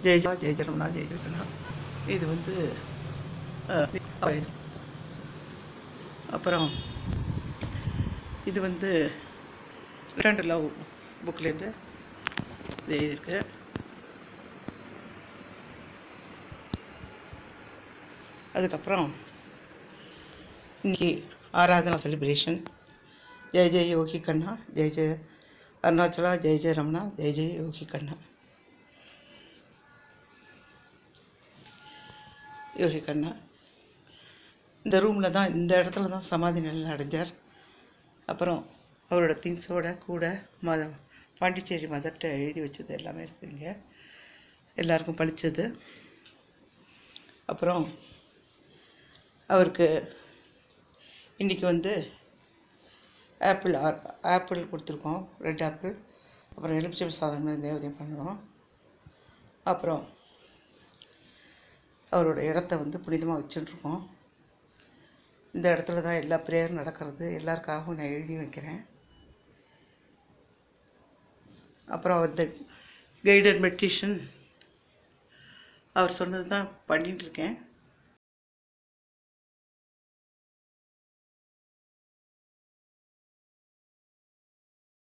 ஜெய் ஜா ஜெய் ஜனம்னா ஜெய் ஜெகனா இது வந்து அஹ், அப்புறம் இது வந்து ரெண்டு லவ் புக்லேருந்து இது எழுதியிருக்கு அதுக்கப்புறம் இன்னைக்கு ஆராதனா செலிப்ரேஷன் ஜெய ஜெய யோகி கண்ணா ஜெய ஜெய அருணாச்சலா ஜெய ஜெய ரமணா ஜெய ஜெய யோகி கண்ணா யோகி கண்ணா இந்த ரூமில் தான் இந்த இடத்துல தான் சமாதி நிலை அடைஞ்சார் அப்புறம் அவரோட திங்ஸோட கூட மத பாண்டிச்சேரி மதர்கிட்ட எழுதி வச்சது எல்லாமே இருக்குதுங்க எல்லாருக்கும் பளிச்சது அப்புறம் அவருக்கு இன்றைக்கி வந்து ஆப்பிள் ஆர் ஆப்பிள் கொடுத்துருக்கோம் ரெட் ஆப்பிள் அப்புறம் எலுமிச்சம் சாதம் நேவேதியம் பண்ணுறோம் அப்புறம் அவரோட இடத்த வந்து புனிதமாக வச்சுட்டுருக்கோம் இந்த இடத்துல தான் எல்லா ப்ரேயரும் நடக்கிறது எல்லாருக்காகவும் நான் எழுதி வைக்கிறேன் அப்புறம் அவர் இந்த கைடட் மெடிடேஷன் அவர் சொன்னது தான் பண்ணிகிட்டு இருக்கேன்